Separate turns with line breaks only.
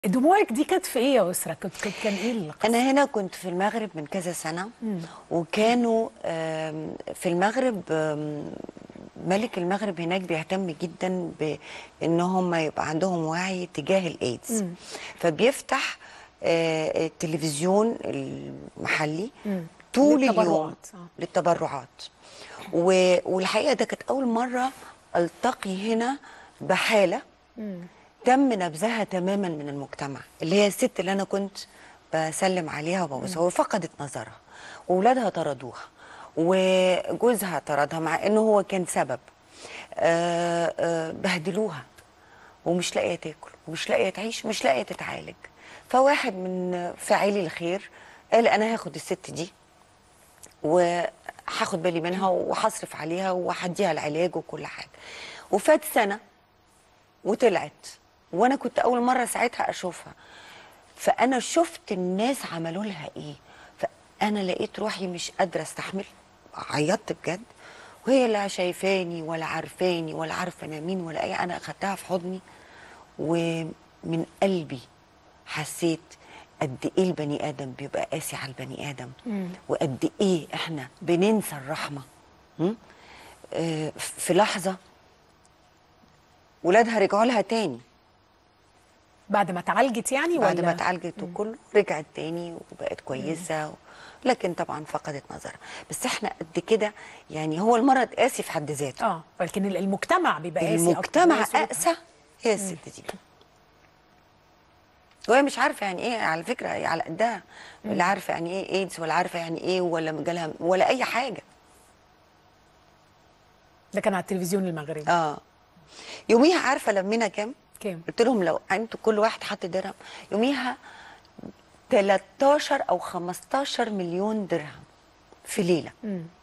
دموعك دي كانت في ايه يا اسره كنت كنت كان ايه القصه
أنا هنا كنت في المغرب من كذا سنة وكانوا آم، في المغرب آم، ملك المغرب هناك بيهتم جدا بإن هم يبقى عندهم وعي تجاه الإيدز فبيفتح آه، التلفزيون المحلي طول اليوم
للتبرعات، آه.
للتبرعات و- والحقيقة ده كانت أول مرة ألتقي هنا بحالة تم نبذها تماما من المجتمع اللي هي الست اللي انا كنت بسلم عليها وببوسها وفقدت نظرها واولادها طردوها وجوزها طردها مع انه هو كان سبب آه، آه، بهدلوها ومش لاقيه تاكل ومش لاقيه تعيش مش لاقيه تتعالج فواحد من فاعلي الخير قال انا هاخد الست دي وهاخد بالي منها وهصرف عليها وهديها العلاج وكل حاجه وفات سنه وطلعت وانا كنت اول مره ساعتها اشوفها فانا شفت الناس عملوا لها ايه فانا لقيت روحي مش قادره استحمل عيطت بجد وهي لا شايفاني ولا عارفاني ولا عارفه انا مين ولا اي انا اخدتها في حضني ومن قلبي حسيت قد ايه البني ادم بيبقى قاسي على البني ادم وقد ايه احنا بننسى الرحمه م? آه، في لحظه ولادها رجعوا لها تاني
بعد ما اتعالجت يعني
بعد
ولا
ما اتعالجت وكله رجعت تاني وبقت كويسه و... لكن طبعا فقدت نظرها بس احنا قد كده يعني هو المرض قاسي في حد ذاته
اه ولكن ال- المجتمع بيبقى قاسي أكتر.
المجتمع
هي صورتها.
اقسى هي الست دي وهي مش عارفه يعني ايه على فكره هي على قدها ولا عارفه يعني ايه ايدز ولا عارفه يعني ايه ولا جالها ولا اي حاجه
ده كان على التلفزيون المغربي
اه يوميها عارفه لمينا كام
كام
قلت لهم لو انتوا كل واحد حط درهم يوميها 13 او 15 مليون درهم في ليله
مم.